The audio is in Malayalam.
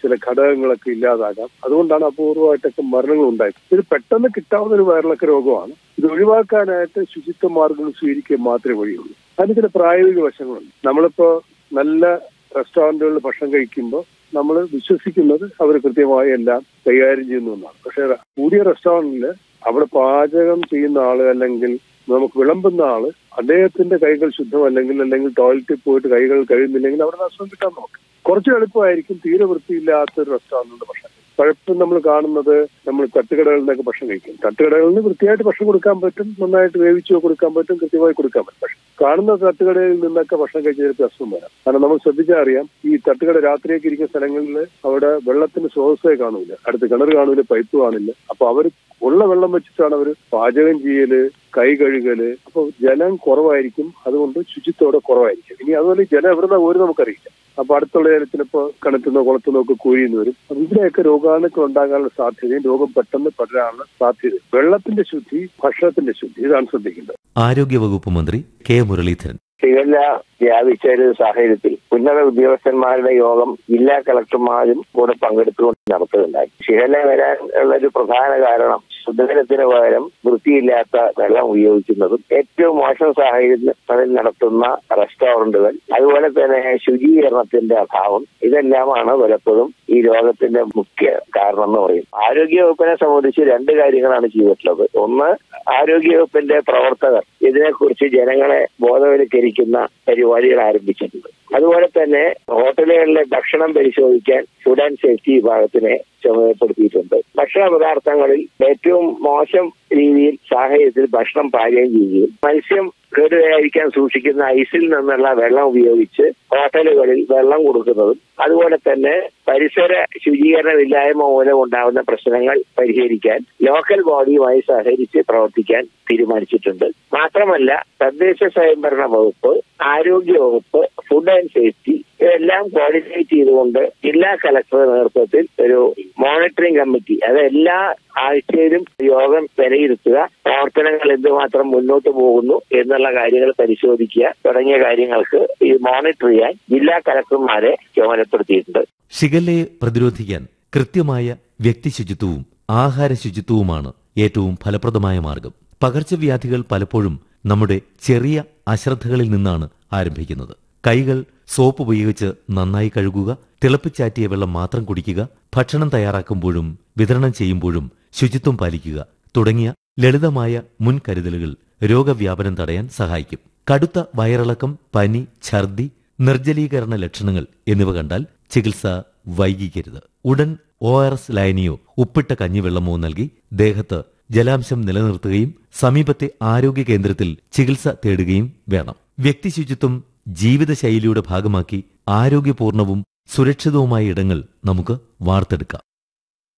ചില ഘടകങ്ങളൊക്കെ ഇല്ലാതാകാം അതുകൊണ്ടാണ് അപൂർവമായിട്ടൊക്കെ മരണങ്ങൾ ഉണ്ടായത് ഇത് പെട്ടെന്ന് കിട്ടാവുന്ന ഒരു വയറിളക്ക രോഗമാണ് ഇത് ഒഴിവാക്കാനായിട്ട് ശുചിത്വ മാർഗങ്ങൾ സ്വീകരിക്കുക മാത്രമേ വഴിയുള്ളൂ അതിന് ചില പ്രായോഗിക വശങ്ങളുണ്ട് നമ്മളിപ്പോ നല്ല റെസ്റ്റോറന്റുകളിൽ ഭക്ഷണം കഴിക്കുമ്പോൾ നമ്മൾ വിശ്വസിക്കുന്നത് അവർ കൃത്യമായി എല്ലാം കൈകാര്യം ചെയ്യുന്നു എന്നാണ് പക്ഷേ കൂടിയ റെസ്റ്റോറന്റിൽ അവിടെ പാചകം ചെയ്യുന്ന ആള് അല്ലെങ്കിൽ നമുക്ക് വിളമ്പുന്ന ആള് അദ്ദേഹത്തിന്റെ കൈകൾ ശുദ്ധമല്ലെങ്കിൽ അല്ലെങ്കിൽ ടോയ്ലറ്റിൽ പോയിട്ട് കൈകൾ കഴിയുന്നില്ലെങ്കിൽ അവിടെ ഭക്ഷണം കിട്ടാൻ നോക്കും കുറച്ച് എളുപ്പമായിരിക്കും തീരെ വൃത്തിയില്ലാത്ത ഒരു റെസ്റ്റോറന്റിന്റെ ഭക്ഷണം പലപ്പോഴും നമ്മൾ കാണുന്നത് നമ്മൾ തട്ടുകടകളിൽ നിന്നൊക്കെ ഭക്ഷണം കഴിക്കും തട്ടുകടകളിൽ നിന്ന് വൃത്തിയായിട്ട് ഭക്ഷണം കൊടുക്കാൻ പറ്റും നന്നായിട്ട് വേവിച്ചോ കൊടുക്കാൻ പറ്റും കൃത്യമായി കൊടുക്കാൻ പറ്റും പക്ഷെ കാണുന്ന തട്ടുകടയിൽ നിന്നൊക്കെ ഭക്ഷണം കഴിച്ച ചിലപ്പോൾ അസുഖം വരാം കാരണം നമ്മൾ ശ്രദ്ധിച്ചാൽ അറിയാം ഈ തട്ടുകട രാത്രിയൊക്കെ ഇരിക്കുന്ന സ്ഥലങ്ങളിൽ അവിടെ വെള്ളത്തിന് സ്രോതസ്സേ കാണൂല അടുത്ത് കിണർ കാണൂല പൈപ്പ് കാണില്ല അപ്പൊ അവർ ഉള്ള വെള്ളം വെച്ചിട്ടാണ് അവർ പാചകം ചെയ്യല് കൈ കഴുകല് അപ്പൊ ജലം കുറവായിരിക്കും അതുകൊണ്ട് ശുചിത്വം കുറവായിരിക്കും ഇനി അതുപോലെ ഈ ജലം എവിടുന്ന ഒരു നമുക്കറിയില്ല അപ്പൊ അടുത്തുള്ള ചിലപ്പോ കിണറ്റുന്നോ കുളത്തുനിന്നോ ഒക്കെ കുഴിയുന്നു വരും അപ്പൊ ഇതിനെയൊക്കെ രോഗാണുക്കൾ ഉണ്ടാകാനുള്ള സാധ്യതയും രോഗം പെട്ടെന്ന് പടരാനുള്ള സാധ്യതയും വെള്ളത്തിന്റെ ശുദ്ധി ഭക്ഷണത്തിന്റെ ശുദ്ധി ഇതാണ് ശ്രദ്ധിക്കേണ്ടത് ആരോഗ്യവകുപ്പ് മന്ത്രി കെ മുരളീധരൻ ഷിഗല്ല വ്യാപിച്ച ഒരു സാഹചര്യത്തിൽ ഉന്നത ഉദ്യോഗസ്ഥന്മാരുടെ യോഗം ജില്ലാ കളക്ടർമാരും കൂടെ പങ്കെടുത്തുകൊണ്ട് നടത്തുകയുണ്ടായി ഷിഗല്ല വരാൻ ഉള്ള ഒരു പ്രധാന കാരണം ശുദ്ധജലത്തിന് പകരം വൃത്തിയില്ലാത്ത വെള്ളം ഉപയോഗിക്കുന്നതും ഏറ്റവും മോശം സാഹചര്യത്തിൽ നടത്തുന്ന റെസ്റ്റോറന്റുകൾ അതുപോലെ തന്നെ ശുചീകരണത്തിന്റെ അഭാവം ഇതെല്ലാമാണ് പലപ്പോഴും ഈ രോഗത്തിന്റെ മുഖ്യ കാരണം എന്ന് പറയും ആരോഗ്യവകുപ്പിനെ സംബന്ധിച്ച് രണ്ട് കാര്യങ്ങളാണ് ചെയ്തിട്ടുള്ളത് ഒന്ന് ആരോഗ്യവകുപ്പിന്റെ പ്രവർത്തകർ ഇതിനെക്കുറിച്ച് ജനങ്ങളെ ബോധവൽക്കരിക്കുന്ന പരിപാടികൾ ആരംഭിച്ചിട്ടുണ്ട് അതുപോലെ തന്നെ ഹോട്ടലുകളിലെ ഭക്ഷണം പരിശോധിക്കാൻ ഫുഡ് ആൻഡ് സേഫ്റ്റി വിഭാഗത്തിനെ ചുമതലപ്പെടുത്തിയിട്ടുണ്ട് ഭക്ഷണ പദാർത്ഥങ്ങളിൽ ഏറ്റവും മോശം രീതിയിൽ സാഹചര്യത്തിൽ ഭക്ഷണം പാചകം ചെയ്യുകയും മത്സ്യം കേടുവരാതിരിക്കാൻ സൂക്ഷിക്കുന്ന ഐസിൽ നിന്നുള്ള വെള്ളം ഉപയോഗിച്ച് ഹോട്ടലുകളിൽ വെള്ളം കൊടുക്കുന്നതും അതുപോലെ തന്നെ പരിസര ശുചീകരണമില്ലായ്മ മൂലം ഉണ്ടാകുന്ന പ്രശ്നങ്ങൾ പരിഹരിക്കാൻ ലോക്കൽ ബോഡിയുമായി സഹകരിച്ച് പ്രവർത്തിക്കാൻ തീരുമാനിച്ചിട്ടുണ്ട് മാത്രമല്ല തദ്ദേശ സ്വയംഭരണ വകുപ്പ് ആരോഗ്യ വകുപ്പ് ഫുഡ് ആൻഡ് സേഫ്റ്റി ഇതെല്ലാം കോർഡിനേറ്റ് ചെയ്തുകൊണ്ട് ജില്ലാ കലക്ടറുടെ നേതൃത്വത്തിൽ ഒരു മോണിറ്ററിംഗ് കമ്മിറ്റി അത് എല്ലാ ആഴ്ചയിലും യോഗം വിലയിരുത്തുക പ്രവർത്തനങ്ങൾ എന്തുമാത്രം മുന്നോട്ട് പോകുന്നു എന്നുള്ള കാര്യങ്ങൾ പരിശോധിക്കുക തുടങ്ങിയ കാര്യങ്ങൾക്ക് ഈ മോണിറ്റർ ചെയ്യാൻ ജില്ലാ കലക്ടർമാരെ ചുമതലപ്പെടുത്തിയിട്ടുണ്ട് ഷിഗല്ലയെ പ്രതിരോധിക്കാൻ കൃത്യമായ വ്യക്തി ശുചിത്വവും ആഹാര ശുചിത്വവുമാണ് ഏറ്റവും ഫലപ്രദമായ മാർഗം പകർച്ചവ്യാധികൾ പലപ്പോഴും നമ്മുടെ ചെറിയ അശ്രദ്ധകളിൽ നിന്നാണ് ആരംഭിക്കുന്നത് കൈകൾ സോപ്പ് ഉപയോഗിച്ച് നന്നായി കഴുകുക തിളപ്പിച്ചാറ്റിയ വെള്ളം മാത്രം കുടിക്കുക ഭക്ഷണം തയ്യാറാക്കുമ്പോഴും വിതരണം ചെയ്യുമ്പോഴും ശുചിത്വം പാലിക്കുക തുടങ്ങിയ ലളിതമായ മുൻകരുതലുകൾ രോഗവ്യാപനം തടയാൻ സഹായിക്കും കടുത്ത വയറിളക്കം പനി ഛർദി നിർജ്ജലീകരണ ലക്ഷണങ്ങൾ എന്നിവ കണ്ടാൽ ചികിത്സ വൈകിക്കരുത് ഉടൻ ഒ ആർ എസ് ലയനിയോ ഉപ്പിട്ട കഞ്ഞിവെള്ളമോ നൽകി ദേഹത്ത് ജലാംശം നിലനിർത്തുകയും സമീപത്തെ ആരോഗ്യ കേന്ദ്രത്തിൽ ചികിത്സ തേടുകയും വേണം വ്യക്തിശുചിത്വം ജീവിതശൈലിയുടെ ഭാഗമാക്കി ആരോഗ്യപൂർണവും സുരക്ഷിതവുമായ ഇടങ്ങൾ നമുക്ക് വാർത്തെടുക്കാം